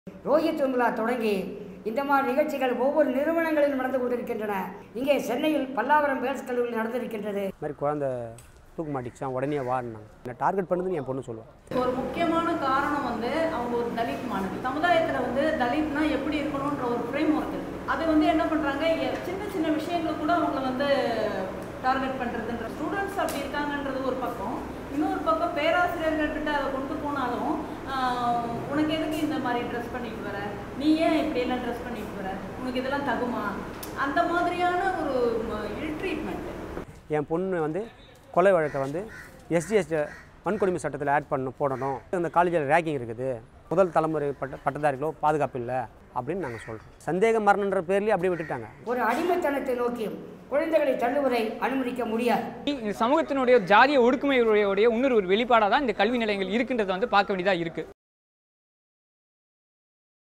ரோஹித் விழா தொடங்கி இந்த மாதிரி நிகழ்ச்சிகள் ஒவ்வொரு நிறுவனங்களிலும் நடந்து கொண்டிருக்கின்றன இங்கே சென்னையில் பல்லாவரம் கேர்ள்ஸ் கல்லூரியில் நடந்திருக்கின்றது இது மாதிரி குழந்தை தூக்க மாட்டிக்கிச்சான் உடனே வாடினாங்க என்ன டார்கெட் பண்ணுதுன்னு என் பொண்ணு சொல்லுவாள் ஒரு முக்கியமான காரணம் வந்து அவங்க ஒரு தலித் மாணவி சமுதாயத்தில் வந்து தலித்னா எப்படி இருக்கணுன்ற ஒரு ஃப்ரேம் ஒர்க் இருக்கு அது வந்து என்ன பண்ணுறாங்க சின்ன சின்ன விஷயங்களை கூட அவங்கள வந்து டார்கெட் பண்ணுறதுன்ற ஸ்டூடெண்ட்ஸ் அப்படி இருக்காங்கன்றது ஒரு பக்கம் இன்னொரு பக்கம் பேராசிரியர்கள் கிட்ட அதை கொண்டு போனாலும் ஆஹ், உனக்கு எதுக்கு இந்த மாதிரி ட்ரெஸ் பண்ணிட்டு வர நீ ஏன் இப்படியெல்லாம் ட்ரெஸ் பண்ணிட்டு வர உனக்கு இதெல்லாம் தகுமா அந்த மாதிரியான ஒரு இல் ட்ரீட்மெண்ட் என் பொண்ணு வந்து கொலை வழக்கை வந்து எஸ்டிஎஸ் வன்கொடுமை சட்டத்தில் ஆட் பண்ண போடணும் இந்த காலேஜில் ரேக்கிங் இருக்குது முதல் தலைமுறை பட்ட பட்டதாரிகளோ பாதுகாப்பு இல்லை அப்படின்னு நாங்கள் சொல்கிறோம் சந்தேக மரணன்ற பேர்லேயே அப்படியே விட்டுட்டாங்க ஒரு அடிமைத்தனத்தை நோக்கியும் குழந்தைகளை தள்ளுவதை அனுமதிக்க முடியாது இந்த சமூகத்தினுடைய ஜாதிய ஒடுக்குமையுடைய இன்னொரு ஒரு வெளிப்பாடாக தான் இந்த கல்வி நிலையங்கள் இருக்குன்றதை வந்து பார்க்க வேண்டியதாக இருக்குது